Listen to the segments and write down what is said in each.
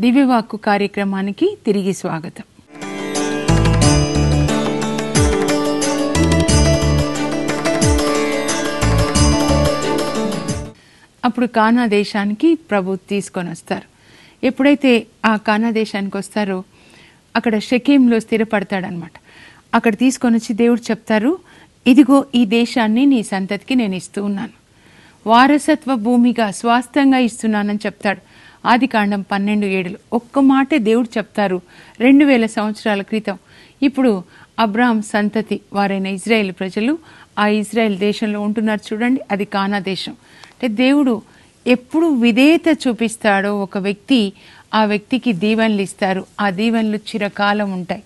దివ్యవాక్కు కార్యక్రమానికి తిరిగి స్వాగతం అప్పుడు కానా దేశానికి ప్రభు తీసుకొని వస్తారు ఎప్పుడైతే ఆ కానా దేశానికి వస్తారో అక్కడ షకీంలో స్థిరపడతాడనమాట అక్కడ తీసుకొని వచ్చి దేవుడు చెప్తారు ఇదిగో ఈ దేశాన్ని నీ సంతతికి నేను ఇస్తూ ఉన్నాను వారసత్వ భూమిగా స్వాస్థ్యంగా ఇస్తున్నానని చెప్తాడు ఆది కాండం పన్నెండు ఏడులు ఒక్క మాటే దేవుడు చెప్తారు రెండు వేల సంవత్సరాల క్రితం ఇప్పుడు అబ్రాహం సంతతి వారైన ఇజ్రాయెల్ ప్రజలు ఆ ఇజ్రాయెల్ దేశంలో ఉంటున్నారు చూడండి అది కానా దేశం అంటే దేవుడు ఎప్పుడు విధేయత చూపిస్తాడో ఒక వ్యక్తి ఆ వ్యక్తికి దీవెనలు ఇస్తారు ఆ దీవెనలు చిరకాలం ఉంటాయి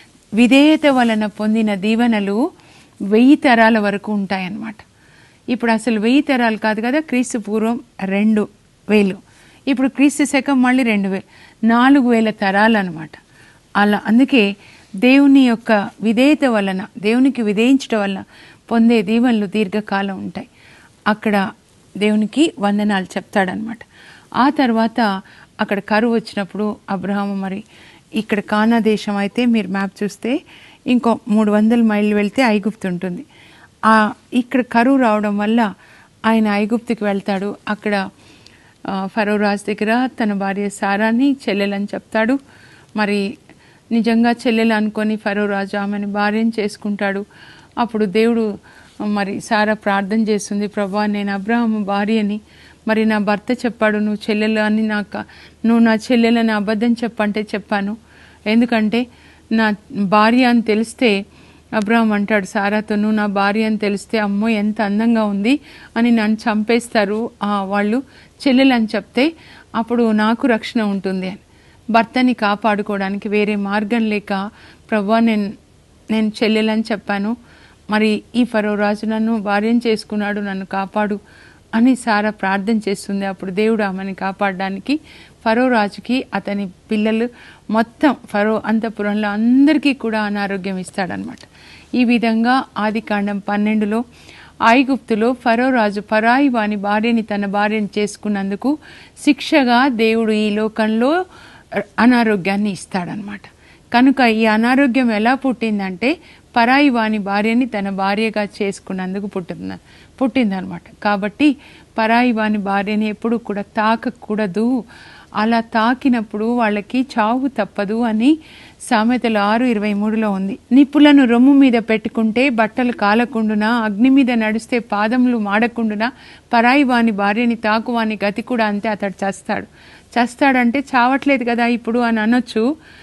విధేయత వలన పొందిన దీవెనలు వెయ్యి తరాల వరకు ఉంటాయన్నమాట ఇప్పుడు అసలు వెయ్యి తరాలు కాదు కదా క్రీస్తు పూర్వం రెండు వేలు ఇప్పుడు క్రీస్తు శకం మళ్ళీ రెండు వేలు నాలుగు వేల తరాలు అనమాట అలా అందుకే దేవుని యొక్క విధేయత వలన దేవునికి విధేయించడం వలన పొందే దీవెనలు దీర్ఘకాలం ఉంటాయి అక్కడ దేవునికి వందనాలు చెప్తాడనమాట ఆ తర్వాత అక్కడ కరువు వచ్చినప్పుడు అబ్రహాము మరి ఇక్కడ కానా దేశం అయితే మీరు మ్యాప్ చూస్తే ఇంకో మూడు వందల మైళ్ళు వెళ్తే ఐగుప్తు ఉంటుంది ఆ ఇక్కడ కరువు రావడం వల్ల ఆయన ఐగుప్తుకి వెళ్తాడు అక్కడ ఆ, ఫరో రాజు దగ్గర తన భార్య సారాని చెల్లెలని చెప్తాడు మరి నిజంగా చెల్లెలు అనుకొని ఫరో రాజు ఆమెను భార్యను చేసుకుంటాడు అప్పుడు దేవుడు మరి సారా ప్రార్థన చేస్తుంది ప్రభా నేను అబ్రహాము భార్యని మరి నా భర్త చెప్పాడు నువ్వు చెల్లెలు అని నాకు నువ్వు నా చెల్లెలని అబద్ధం చెప్పంటే చెప్పాను ఎందుకంటే నా భార్య అని తెలిస్తే అబ్రహం అంటాడు సారాతో నువ్వు నా భార్య అని తెలిస్తే అమ్మో ఎంత అందంగా ఉంది అని నన్ను చంపేస్తారు ఆ, వాళ్ళు చెల్లెలు అని చెప్తే అప్పుడు నాకు రక్షణ ఉంటుంది అని భర్తని కాపాడుకోవడానికి వేరే మార్గం లేక ప్రభా నేను నేను చెల్లెలని చెప్పాను మరి ఈ ఫరో రాజు నన్ను భార్యం చేసుకున్నాడు నన్ను కాపాడు అని సారా ప్రార్థన చేస్తుంది అప్పుడు దేవుడు ఆమెని కాపాడడానికి ఫరో రాజుకి అతని పిల్లలు మొత్తం ఫరో అంతపురంలో అందరికీ కూడా అనారోగ్యం ఇస్తాడనమాట ఈ విధంగా ఆది కాండం పన్నెండులో ఐగుప్తులో ఫరో రాజు పరాయి వాని భార్యని తన భార్యని చేసుకున్నందుకు శిక్షగా దేవుడు ఈ లోకంలో అనారోగ్యాన్ని ఇస్తాడనమాట కనుక ఈ అనారోగ్యం ఎలా పుట్టిందంటే పరాయి వాని భార్యని తన భార్యగా చేసుకున్నందుకు పుట్టింది పుట్టిందనమాట కాబట్టి పరాయి వాని భార్యని ఎప్పుడు కూడా తాకకూడదు అలా తాకినప్పుడు వాళ్ళకి చావు తప్పదు అని సామెతలు ఆరు ఇరవై మూడులో ఉంది నిప్పులను రొమ్ము మీద పెట్టుకుంటే బట్టలు కాలకుండునా అగ్ని మీద నడిస్తే పాదములు మాడకుండునా పరాయి వాని భార్యని తాకువాని గతి కూడా అంతే అతడు చస్తాడు చస్తాడంటే చావట్లేదు కదా ఇప్పుడు అని అనొచ్చు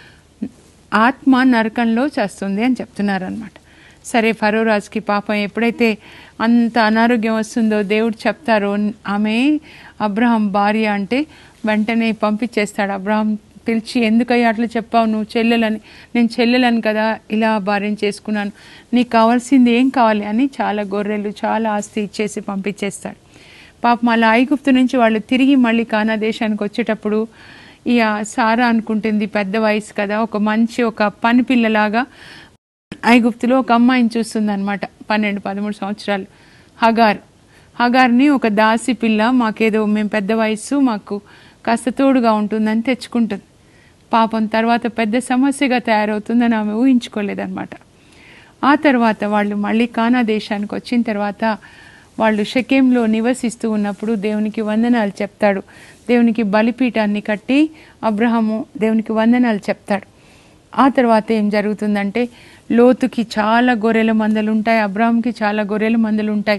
ఆత్మ నరకంలో చేస్తుంది అని చెప్తున్నారు అనమాట సరే ఫరోరాజుకి పాపం ఎప్పుడైతే అంత అనారోగ్యం వస్తుందో దేవుడు చెప్తారో ఆమె అబ్రహం భార్య అంటే వెంటనే పంపించేస్తాడు అబ్రహం పిలిచి ఎందుకయ్యా అట్లా చెప్పావు నువ్వు చెల్లెలని నేను చెల్లెలని కదా ఇలా భార్యను చేసుకున్నాను నీకు కావాల్సింది ఏం కావాలి అని చాలా గొర్రెలు చాలా ఆస్తి ఇచ్చేసి పంపించేస్తాడు పాపం అలా ఐగుప్తు నుంచి వాళ్ళు తిరిగి మళ్ళీ కానా దేశానికి వచ్చేటప్పుడు ఈ ఆ సారా అనుకుంటుంది పెద్ద వయసు కదా ఒక మంచి ఒక పని పిల్లలాగా ఐగుప్తులో ఒక అమ్మాయిని చూస్తుంది అనమాట పన్నెండు పదమూడు సంవత్సరాలు హగార్ హగార్ని ఒక దాసి పిల్ల మాకేదో మేము పెద్ద వయసు మాకు కాస్త తోడుగా ఉంటుందని తెచ్చుకుంటుంది పాపం తర్వాత పెద్ద సమస్యగా తయారవుతుందని ఆమె ఊహించుకోలేదన్నమాట ఆ తర్వాత వాళ్ళు మళ్ళీ కానా దేశానికి వచ్చిన తర్వాత వాళ్ళు షకేంలో నివసిస్తూ ఉన్నప్పుడు దేవునికి వందనాలు చెప్తాడు దేవునికి బలిపీఠాన్ని కట్టి అబ్రహము దేవునికి వందనాలు చెప్తాడు ఆ తర్వాత ఏం జరుగుతుందంటే లోతుకి చాలా గొర్రెల మందలు ఉంటాయి అబ్రహాంకి చాలా గొర్రెల మందలు ఉంటాయి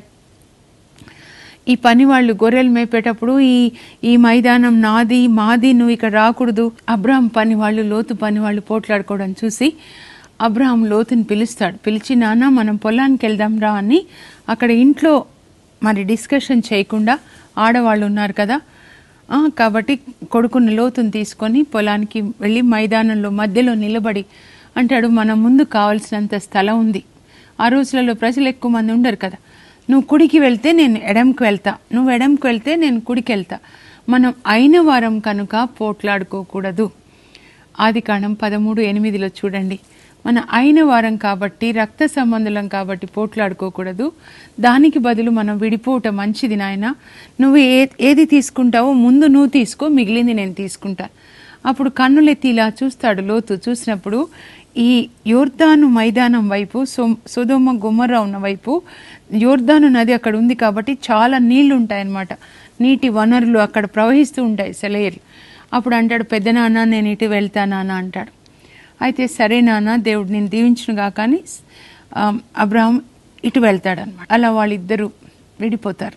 ఈ పని వాళ్ళు గొర్రెలు మేపేటప్పుడు ఈ ఈ మైదానం నాది మాది నువ్వు ఇక్కడ రాకూడదు అబ్రహాం పని వాళ్ళు లోతు పని వాళ్ళు పోట్లాడుకోవడం చూసి అబ్రహాం లోతుని పిలుస్తాడు పిలిచి నాన్న మనం పొలానికి వెళ్దాం రా అని అక్కడ ఇంట్లో మరి డిస్కషన్ చేయకుండా ఆడవాళ్ళు ఉన్నారు కదా ఆ, కాబట్టి కొడుకుని లోతుని తీసుకొని పొలానికి వెళ్ళి మైదానంలో మధ్యలో నిలబడి అంటాడు మన ముందు కావలసినంత స్థలం ఉంది ఆ రోజులలో ప్రజలు ఎక్కువ మంది ఉండరు కదా నువ్వు కుడికి వెళ్తే నేను ఎడంకి వెళ్తా నువ్వు ఎడంకి వెళ్తే నేను కుడికి వెళ్తా మనం అయిన వారం కనుక పోట్లాడుకోకూడదు ఆది కాండం పదమూడు ఎనిమిదిలో చూడండి మన అయిన వారం కాబట్టి రక్త సంబంధులం కాబట్టి పోట్లాడుకోకూడదు దానికి బదులు మనం విడిపోవటం మంచిది నాయన నువ్వు ఏ ఏది తీసుకుంటావో ముందు నువ్వు తీసుకో మిగిలింది నేను తీసుకుంటాను అప్పుడు కన్నులెత్తి ఇలా చూస్తాడు లోతు చూసినప్పుడు ఈ యోర్దాను మైదానం వైపు సో సుధోమ గుమ్మర ఉన్న వైపు యోర్దాను నది అక్కడ ఉంది కాబట్టి చాలా నీళ్లు ఉంటాయన్నమాట నీటి వనరులు అక్కడ ప్రవహిస్తూ ఉంటాయి సెలయేరు అప్పుడు అంటాడు పెద్ద నాన్న నేను ఇటు వెళ్తానా అంటాడు అయితే సరే నాన్న దేవుడు నేను దీవించును గాక అని ఆ, అబ్రహాం ఇటు వెళ్తాడనమాట అలా వాళ్ళిద్దరూ విడిపోతారు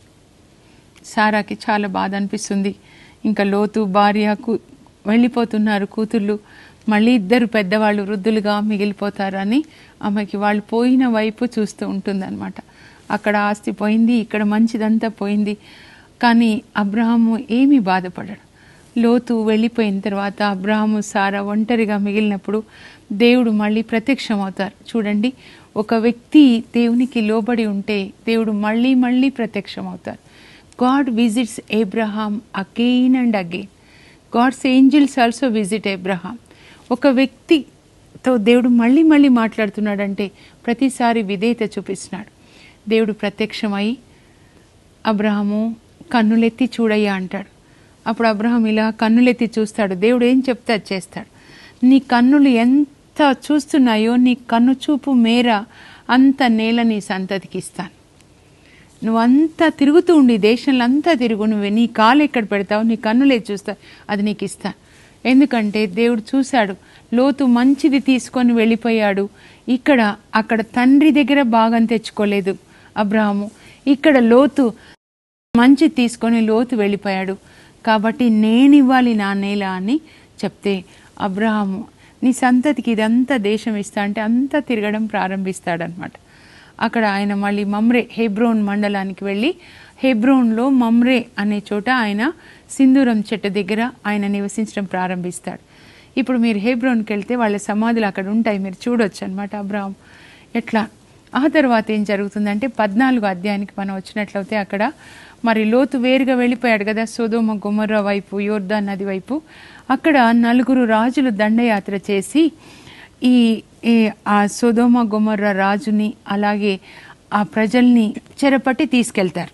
సారాకి చాలా బాధ అనిపిస్తుంది ఇంకా లోతు భార్య కూ వెళ్ళిపోతున్నారు కూతుళ్ళు మళ్ళీ ఇద్దరు పెద్దవాళ్ళు వృద్ధులుగా మిగిలిపోతారు అని ఆమెకి వాళ్ళు పోయిన వైపు చూస్తూ ఉంటుందన్నమాట అక్కడ ఆస్తి పోయింది ఇక్కడ మంచిదంతా పోయింది కానీ అబ్రహాము ఏమీ బాధపడడు లోతు వెళ్ళిపోయిన తర్వాత అబ్రహాము సారా ఒంటరిగా మిగిలినప్పుడు దేవుడు మళ్ళీ ప్రత్యక్షమవుతారు చూడండి ఒక వ్యక్తి దేవునికి లోబడి ఉంటే దేవుడు మళ్ళీ మళ్ళీ ప్రత్యక్షమవుతారు God visits Abraham again and again God's angels also visit Abraham ఒక వ్యక్తితో దేవుడు మళ్ళీ మళ్ళీ మాట్లాడుతున్నాడంటే ప్రతిసారి విధేయత చూపిస్తున్నాడు దేవుడు ప్రత్యక్షమై అబ్రహము కన్నులెత్తి చూడయ్యా అంటాడు అప్పుడు అబ్రహం ఇలా కన్నులెత్తి చూస్తాడు దేవుడు ఏం చెప్తే అది చేస్తాడు నీ కన్నులు ఎంత చూస్తున్నాయో నీ కన్ను చూపు మేర అంత నేల నీ సంతతికి ఇస్తాను నువ్వంతా తిరుగుతూ ఉండి దేశంలో అంతా తిరుగు నువ్వు నీ కాలు ఎక్కడ పెడతావు నీ కన్నులే చూస్తావు అది నీకు ఇస్తాను ఎందుకంటే దేవుడు చూశాడు లోతు మంచిది తీసుకొని వెళ్ళిపోయాడు ఇక్కడ అక్కడ తండ్రి దగ్గర భాగం తెచ్చుకోలేదు అబ్రహాము ఇక్కడ లోతు మంచి తీసుకొని లోతు వెళ్ళిపోయాడు కాబట్టి నేనివ్వాలి నా నేల అని చెప్తే అబ్రహాము నీ సంతతికి ఇదంతా దేశం ఇస్తా అంటే అంతా తిరగడం ప్రారంభిస్తాడనమాట అక్కడ ఆయన మళ్ళీ మమ్రే హెబ్రోన్ మండలానికి వెళ్ళి హెబ్రోన్లో మమ్రే అనే చోట ఆయన సింధూరం చెట్టు దగ్గర ఆయన నివసించడం ప్రారంభిస్తాడు ఇప్పుడు మీరు హెబ్రోన్కి వెళ్తే వాళ్ళ సమాధులు అక్కడ ఉంటాయి మీరు చూడొచ్చు అనమాట అబ్రహాం ఎట్లా ఆ తర్వాత ఏం జరుగుతుందంటే పద్నాలుగు అధ్యాయానికి మనం వచ్చినట్లయితే అక్కడ మరి లోతు వేరుగా వెళ్ళిపోయాడు కదా సోదోమ గుమర్ర వైపు యోర్దా నది వైపు అక్కడ నలుగురు రాజులు దండయాత్ర చేసి ఈ ఈ ఆ సోదోమ గుమర్ర రాజుని అలాగే ఆ ప్రజల్ని చెరపట్టి తీసుకెళ్తారు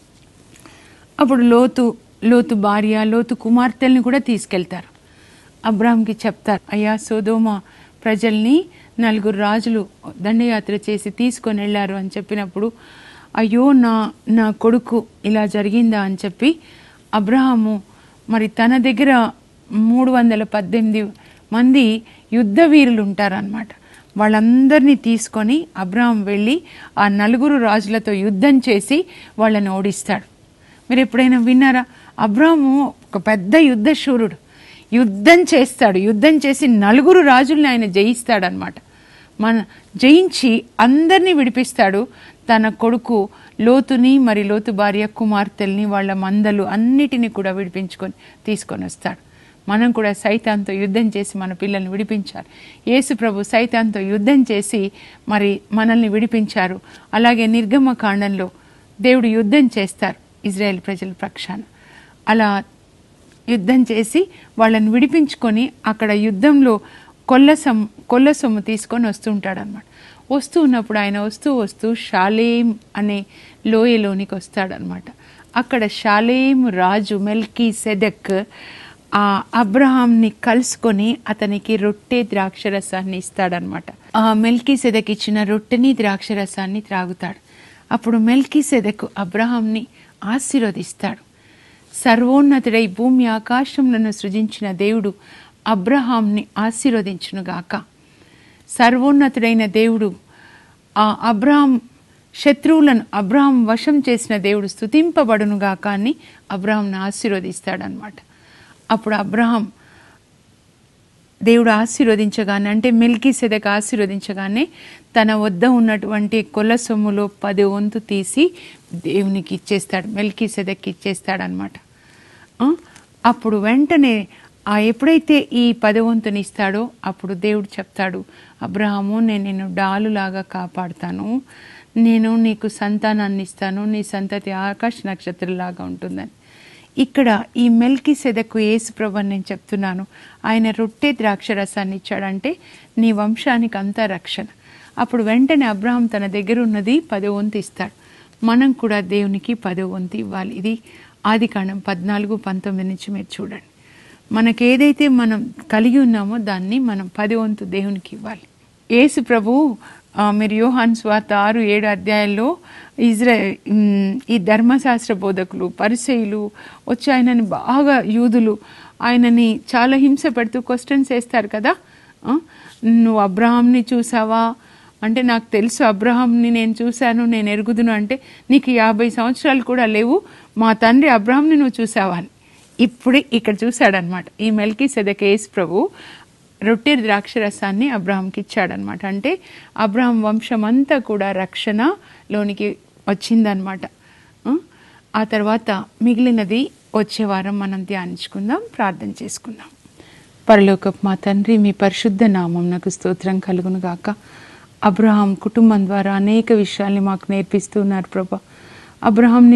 అప్పుడు లోతు లోతు భార్య లోతు కుమార్తెల్ని కూడా తీసుకెళ్తారు అబ్రామ్కి చెప్తారు అయ్యా సోదోమ ప్రజల్ని నలుగురు రాజులు దండయాత్ర చేసి తీసుకొని వెళ్ళారు అని చెప్పినప్పుడు అయ్యో నా నా కొడుకు ఇలా జరిగిందా అని చెప్పి అబ్రహాము మరి తన దగ్గర మూడు వందల పద్దెనిమిది మంది యుద్ధ వీరులు ఉంటారనమాట వాళ్ళందరినీ తీసుకొని అబ్రహాం వెళ్ళి ఆ నలుగురు రాజులతో యుద్ధం చేసి వాళ్ళని ఓడిస్తాడు మీరు ఎప్పుడైనా విన్నారా అబ్రాము ఒక పెద్ద యుద్ధ శూరుడు యుద్ధం చేస్తాడు యుద్ధం చేసి నలుగురు రాజుల్ని ఆయన జయిస్తాడనమాట మన జయించి అందరినీ విడిపిస్తాడు తన కొడుకు లోతుని మరి లోతు భార్య కుమార్తెల్ని వాళ్ళ మందలు అన్నిటినీ కూడా విడిపించుకొని తీసుకొని వస్తాడు మనం కూడా సైతాంతో యుద్ధం చేసి మన పిల్లల్ని విడిపించారు యేసు ప్రభు సైతాంతో యుద్ధం చేసి మరి మనల్ని విడిపించారు అలాగే నిర్గమ కాండంలో దేవుడు యుద్ధం చేస్తారు ఇజ్రాయెల్ ప్రజల పక్షాన అలా యుద్ధం చేసి వాళ్ళని విడిపించుకొని అక్కడ యుద్ధంలో కొల్ల సొమ్ము కొల్ల సొమ్ము తీసుకొని వస్తుంటాడు అనమాట వస్తూ ఉన్నప్పుడు ఆయన వస్తూ వస్తూ షాలేం అనే లోయలోనికి వస్తాడనమాట అక్కడ షాలేం రాజు మెల్కీ సెదక్ ఆ అబ్రహాంని కలుసుకొని అతనికి రొట్టె ద్రాక్షరసాన్ని ఇస్తాడనమాట ఆ మెల్కీ సెదక్ ఇచ్చిన రొట్టెని ద్రాక్షరసాన్ని త్రాగుతాడు అప్పుడు మెల్కీ సెదకు అబ్రహాంని ఆశీర్వదిస్తాడు సర్వోన్నతుడై భూమి ఆకాశములను సృజించిన దేవుడు అబ్రహాంని ఆశీర్వదించునుగాక సర్వోన్నతుడైన దేవుడు ఆ అబ్రహాం శత్రువులను అబ్రహాం వశం చేసిన దేవుడు స్తుతింపబడునుగాక అని అబ్రహాంను ఆశీర్వదిస్తాడనమాట అప్పుడు అబ్రహాం దేవుడు ఆశీర్వదించగానే అంటే మిల్కీ సెదక ఆశీర్వదించగానే తన వద్ద ఉన్నటువంటి కొల్ల సొమ్ములో పది వంతు తీసి దేవునికి ఇచ్చేస్తాడు మెల్కీ సెదక్కి ఇచ్చేస్తాడనమాట ఆ, అప్పుడు వెంటనే ఆ ఎప్పుడైతే ఈ పది వంతుని ఇస్తాడో అప్పుడు దేవుడు చెప్తాడు అబ్రహాము నేను నిన్ను డాలులాగా కాపాడుతాను నేను నీకు సంతానాన్ని ఇస్తాను నీ సంతతి ఆకాశ నక్షత్రంలాగా ఉంటుందని ఇక్కడ ఈ మెల్కి సెదకు యేసుప్రభు అని నేను చెప్తున్నాను ఆయన రొట్టె ద్రాక్షరసాన్ని ఇచ్చాడంటే నీ వంశానికి అంతా రక్షణ అప్పుడు వెంటనే అబ్రహాం తన దగ్గర ఉన్నది పదో వంతు ఇస్తాడు మనం కూడా దేవునికి పదో వంతు ఇవ్వాలి ఇది ఆది కాండం పద్నాలుగు పంతొమ్మిది నుంచి మీరు చూడండి మనకి ఏదైతే మనం కలిగి ఉన్నామో దాన్ని మనం పది వంతు దేవునికి ఇవ్వాలి యేసు ప్రభు ఆ, మీరు యోహాన్ స్వార్త ఆరు ఏడు అధ్యాయాల్లో ఇజ్రా ఉమ్, ఈ ధర్మశాస్త్ర బోధకులు పరిచయులు వచ్చి ఆయనని బాగా యూదులు ఆయనని చాలా హింస పెడుతూ క్వశ్చన్స్ వేస్తారు కదా ఆ, నువ్వు అబ్రహాంని చూసావా అంటే నాకు తెలుసు అబ్రహాంని నేను చూశాను నేను ఎరుగుదును అంటే నీకు యాభై సంవత్సరాలు కూడా లేవు మా తండ్రి అబ్రహాంని నువ్వు చూసావా అని ఇప్పుడే ఇక్కడ చూశాడనమాట ఈ మెల్కి సెదకేస్ ప్రభు రొట్టె ద్రాక్షరసాన్ని అబ్రహాంకి ఇచ్చాడనమాట అంటే అబ్రహాం వంశం అంతా కూడా రక్షణలోనికి వచ్చిందనమాట ఆ? ఆ తర్వాత మిగిలినది వచ్చే వారం మనం ధ్యానించుకుందాం ప్రార్థన చేసుకుందాం పరలోకపు మా తండ్రి మీ పరిశుద్ధ నామం నాకు స్తోత్రం కలుగును గాక అబ్రహాం కుటుంబం ద్వారా అనేక విషయాల్ని మాకు నేర్పిస్తున్నారు ప్రభా అబ్రహాంని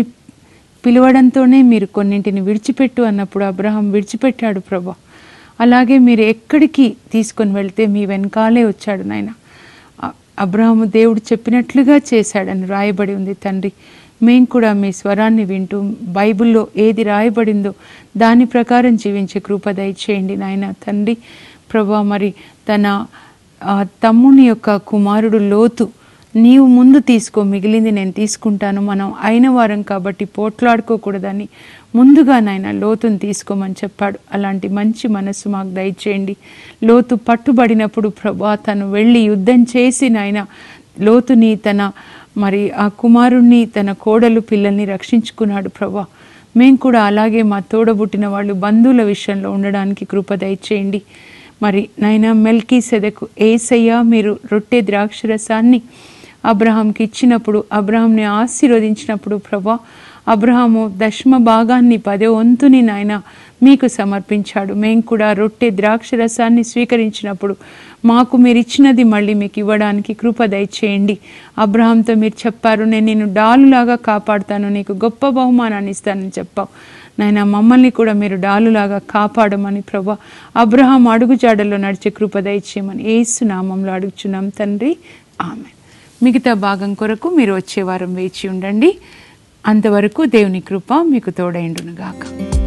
పిలవడంతోనే మీరు కొన్నింటిని విడిచిపెట్టు అన్నప్పుడు అబ్రహాం విడిచిపెట్టాడు ప్రభా అలాగే మీరు ఎక్కడికి తీసుకొని వెళ్తే మీ వెనకాలే వచ్చాడు నాయన అ- అబ్రహాము దేవుడు చెప్పినట్లుగా చేశాడని రాయబడి ఉంది తండ్రి మేము కూడా మీ స్వరాన్ని వింటూ బైబిల్లో ఏది రాయబడిందో దాని ప్రకారం జీవించే కృప దయచేయండి నాయన తండ్రి ప్రభా మరి తన ఆ తమ్ముని యొక్క కుమారుడు లోతు నీవు ముందు తీసుకో మిగిలింది నేను తీసుకుంటాను మనం అయిన వారం కాబట్టి పోట్లాడుకోకూడదని ముందుగా నాయన లోతుని తీసుకోమని చెప్పాడు అలాంటి మంచి మనస్సు మాకు దయచేయండి లోతు పట్టుబడినప్పుడు ప్రభా తను వెళ్ళి యుద్ధం చేసి నాయన లోతుని తన మరి ఆ కుమారుణ్ణి తన కోడలు పిల్లల్ని రక్షించుకున్నాడు ప్రభా మేము కూడా అలాగే మా తోడబుట్టిన వాళ్ళు బంధువుల విషయంలో ఉండడానికి కృప దయచేయండి మరి నాయన మెల్కీ సెదకు ఏసయ్య మీరు రొట్టె ద్రాక్షరసాన్ని అబ్రహాంకి ఇచ్చినప్పుడు అబ్రహాంని ఆశీర్వదించినప్పుడు ప్రభా అబ్రహాము దశమ భాగాన్ని పదే వంతుని నాయన మీకు సమర్పించాడు మేము కూడా రొట్టె ద్రాక్షరసాన్ని స్వీకరించినప్పుడు మాకు మీరు ఇచ్చినది మళ్ళీ మీకు ఇవ్వడానికి కృప దయచేయండి అబ్రహాంతో మీరు చెప్పారు నేను నిన్ను డాలులాగా కాపాడుతాను నీకు గొప్ప బహుమానాన్ని ఇస్తానని చెప్పావు నాయన మమ్మల్ని కూడా మీరు డాలులాగా కాపాడమని ప్రభా అబ్రహాం అడుగుజాడల్లో నడిచే కృప దయచేయమని ఏసు నామంలో అడుగుచున్నాం తండ్రి ఆమె మిగతా భాగం కొరకు మీరు వచ్చే వారం వేచి ఉండండి అంతవరకు దేవుని కృప మీకు తోడైండునుగాక